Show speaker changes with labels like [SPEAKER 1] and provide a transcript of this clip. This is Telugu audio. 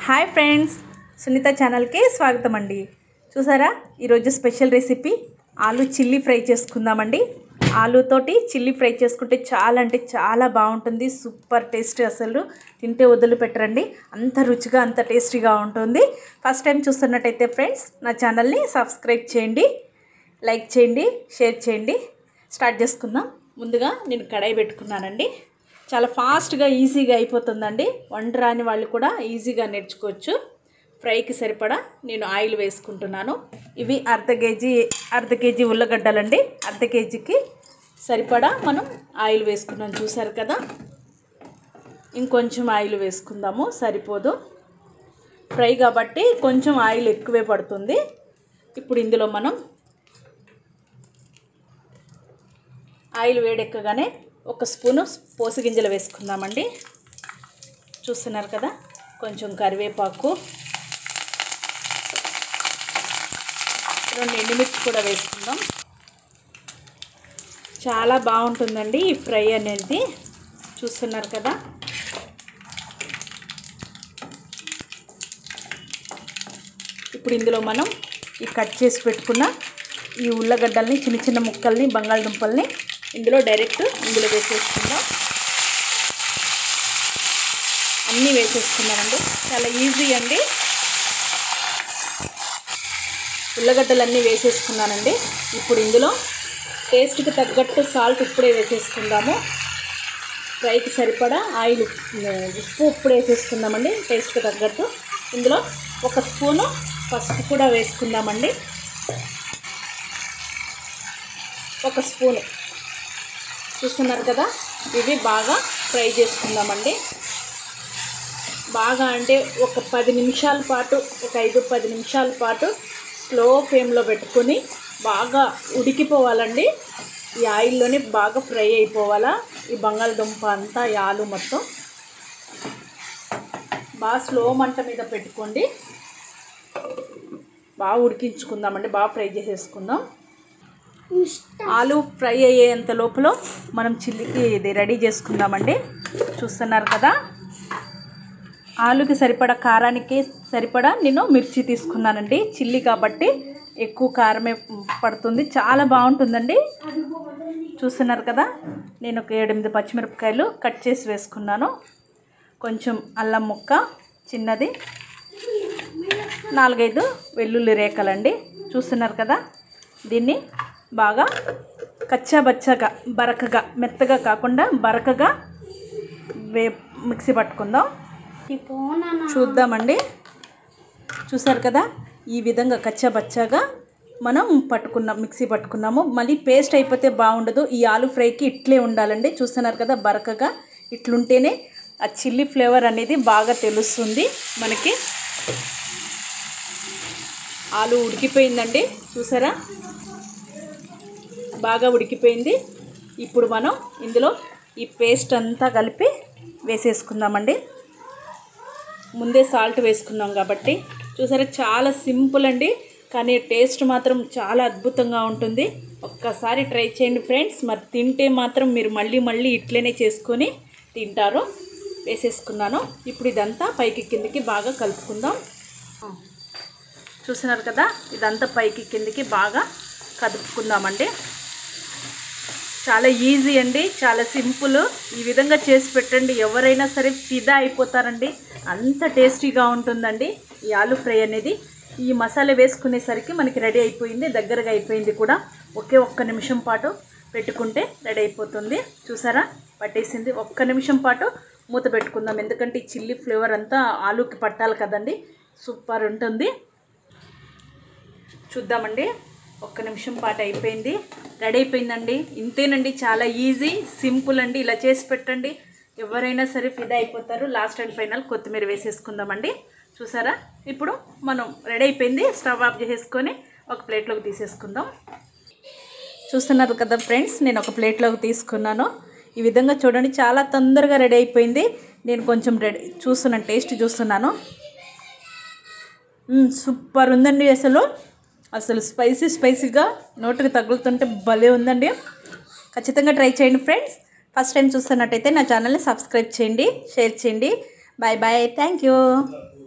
[SPEAKER 1] హాయ్ ఫ్రెండ్స్ సునీత ఛానల్కి స్వాగతం అండి చూసారా ఈరోజు స్పెషల్ రెసిపీ ఆలు చిల్లీ ఫ్రై చేసుకుందామండి ఆలుతోటి చిల్లీ ఫ్రై చేసుకుంటే చాలా అంటే చాలా బాగుంటుంది సూపర్ టేస్ట్ అసలు తింటే వదిలిపెట్టరండి అంత రుచిగా అంత టేస్టీగా ఉంటుంది ఫస్ట్ టైం చూస్తున్నట్టయితే ఫ్రెండ్స్ నా ఛానల్ని సబ్స్క్రైబ్ చేయండి లైక్ చేయండి షేర్ చేయండి స్టార్ట్ చేసుకుందాం ముందుగా నేను కడాయి పెట్టుకున్నానండి చాలా ఫాస్ట్గా ఈజీగా అయిపోతుందండి వంట రాని వాళ్ళు కూడా ఈజీగా నేర్చుకోవచ్చు ఫ్రైకి సరిపడా నేను ఆయిల్ వేసుకుంటున్నాను ఇవి అర్ధ కేజీ అర్ధ కేజీ ఉల్లగడ్డలండి అర్ధ కేజీకి సరిపడా మనం ఆయిల్ వేసుకున్నాం చూసారు కదా ఇంకొంచెం ఆయిల్ వేసుకుందాము సరిపోదు ఫ్రై కాబట్టి కొంచెం ఆయిల్ ఎక్కువే పడుతుంది ఇప్పుడు ఇందులో మనం ఆయిల్ వేడెక్కగానే ఒక స్పూను పోసి గింజలు వేసుకుందామండి చూస్తున్నారు కదా కొంచెం కరివేపాకు రెండు ఎండుమిర్చి కూడా వేసుకుందాం చాలా బాగుంటుందండి ఈ ఫ్రై అనేది చూస్తున్నారు కదా ఇప్పుడు ఇందులో మనం ఈ కట్ చేసి పెట్టుకున్న ఈ ఉల్లగడ్డల్ని చిన్న చిన్న ముక్కల్ని బంగాళదుంపల్ని ఇందులో డైరెక్ట్ ఇందులో వేసేసుకుందాం అన్నీ వేసేసుకున్నామండి చాలా ఈజీ అండి ఉల్లగడ్డలన్నీ వేసేసుకున్నానండి ఇప్పుడు ఇందులో టేస్ట్కి తగ్గట్టు సాల్ట్ ఇప్పుడే వేసేసుకుందాము ఫ్రైకి సరిపడా ఆయిల్ ఉప్పు ఇప్పుడే వేసేసుకుందామండి టేస్ట్కి తగ్గట్టు ఇందులో ఒక స్పూను పసుపు కూడా వేసుకుందామండి ఒక స్పూను చూస్తున్నారు కదా ఇవి బాగా ఫ్రై చేసుకుందామండి బాగా అంటే ఒక పది నిమిషాల పాటు ఒక ఐదు పది నిమిషాల పాటు స్లో ఫ్లేమ్లో పెట్టుకొని బాగా ఉడికిపోవాలండి ఈ ఆయిల్లోనే బాగా ఫ్రై అయిపోవాలా ఈ బంగాళదుంప అంతా ఈ ఆలు మొత్తం బాగా స్లో మంట మీద పెట్టుకోండి బాగా ఉడికించుకుందామండి బాగా ఫ్రై చేసేసుకుందాం ఆలు ఫ్రై అయ్యేంత లోపల మనం చిల్లికి ఇది రెడీ చేసుకుందామండి చూస్తున్నారు కదా ఆలుకి సరిపడా కారానికి సరిపడా నేను మిర్చి తీసుకున్నానండి చిల్లి కాబట్టి ఎక్కువ కారమే పడుతుంది చాలా బాగుంటుందండి చూస్తున్నారు కదా నేను ఒక ఏడెనిమిది పచ్చిమిరపకాయలు కట్ చేసి వేసుకున్నాను కొంచెం అల్లం ముక్క చిన్నది నాలుగైదు వెల్లుల్లి రేఖలండి చూస్తున్నారు కదా దీన్ని బాగా కచ్చాబచ్చగా బరకగా మెత్తగా కాకుండా బరకగా వే మిక్సీ పట్టుకుందాం చూద్దామండి చూసారు కదా ఈ విధంగా కచ్చాబచ్చాగా మనం పట్టుకున్నాం మిక్సీ పట్టుకున్నాము మళ్ళీ పేస్ట్ అయిపోతే బాగుండదు ఈ ఆలు ఫ్రైకి ఇట్లే ఉండాలండి చూస్తున్నారు కదా బరకగా ఇట్లుంటేనే ఆ చిల్లీ ఫ్లేవర్ అనేది బాగా తెలుస్తుంది మనకి ఆలు ఉడికిపోయిందండి చూసారా బాగా ఉడికిపోయింది ఇప్పుడు మనం ఇందులో ఈ పేస్ట్ అంతా కలిపి వేసేసుకుందామండి ముందే సాల్ట్ వేసుకున్నాం కాబట్టి చూసారా చాలా సింపుల్ అండి కానీ టేస్ట్ మాత్రం చాలా అద్భుతంగా ఉంటుంది ఒక్కసారి ట్రై చేయండి ఫ్రెండ్స్ మరి తింటే మాత్రం మీరు మళ్ళీ మళ్ళీ ఇట్లనే చేసుకొని తింటారు వేసేసుకున్నాను ఇప్పుడు ఇదంతా పైకి కిందికి బాగా కలుపుకుందాం చూస్తున్నారు కదా ఇదంతా పైకి కిందికి బాగా కదుపుకుందామండి చాలా ఈజీ అండి చాలా సింపుల్ ఈ విధంగా చేసి పెట్టండి ఎవరైనా సరే ఫిదా అయిపోతారండి అంత టేస్టీగా ఉంటుందండి ఈ ఆలు ఫ్రై అనేది ఈ మసాలా వేసుకునేసరికి మనకి రెడీ అయిపోయింది దగ్గరగా అయిపోయింది కూడా ఒకే ఒక్క నిమిషం పాటు పెట్టుకుంటే రెడీ అయిపోతుంది చూసారా పట్టేసింది ఒక్క నిమిషం పాటు మూత పెట్టుకుందాం ఎందుకంటే ఈ చిల్లీ ఫ్లేవర్ అంతా ఆలుకి పట్టాలి కదండి సూపర్ ఉంటుంది చూద్దామండి ఒక్క నిమిషం పాటు అయిపోయింది రెడీ అయిపోయిందండి ఇంతేనండి చాలా ఈజీ సింపుల్ అండి ఇలా చేసి పెట్టండి ఎవరైనా సరే ఫిదా అయిపోతారు లాస్ట్ అండ్ ఫైనల్ కొత్తిమీర వేసేసుకుందామండి చూసారా ఇప్పుడు మనం రెడీ అయిపోయింది స్టవ్ ఆఫ్ చేసేసుకొని ఒక ప్లేట్లోకి తీసేసుకుందాం చూస్తున్నారు కదా ఫ్రెండ్స్ నేను ఒక ప్లేట్లోకి తీసుకున్నాను ఈ విధంగా చూడండి చాలా తొందరగా రెడీ అయిపోయింది నేను కొంచెం రెడీ చూస్తున్నాను టేస్ట్ చూస్తున్నాను సూపర్ ఉందండి అసలు అసలు స్పైసీ స్పైసీగా నోటికి తగులుతుంటే భలే ఉందండి ఖచ్చితంగా ట్రై చేయండి ఫ్రెండ్స్ ఫస్ట్ టైం చూస్తున్నట్టయితే నా ఛానల్ని సబ్స్క్రైబ్ చేయండి షేర్ చేయండి బాయ్ బాయ్ థ్యాంక్ యూ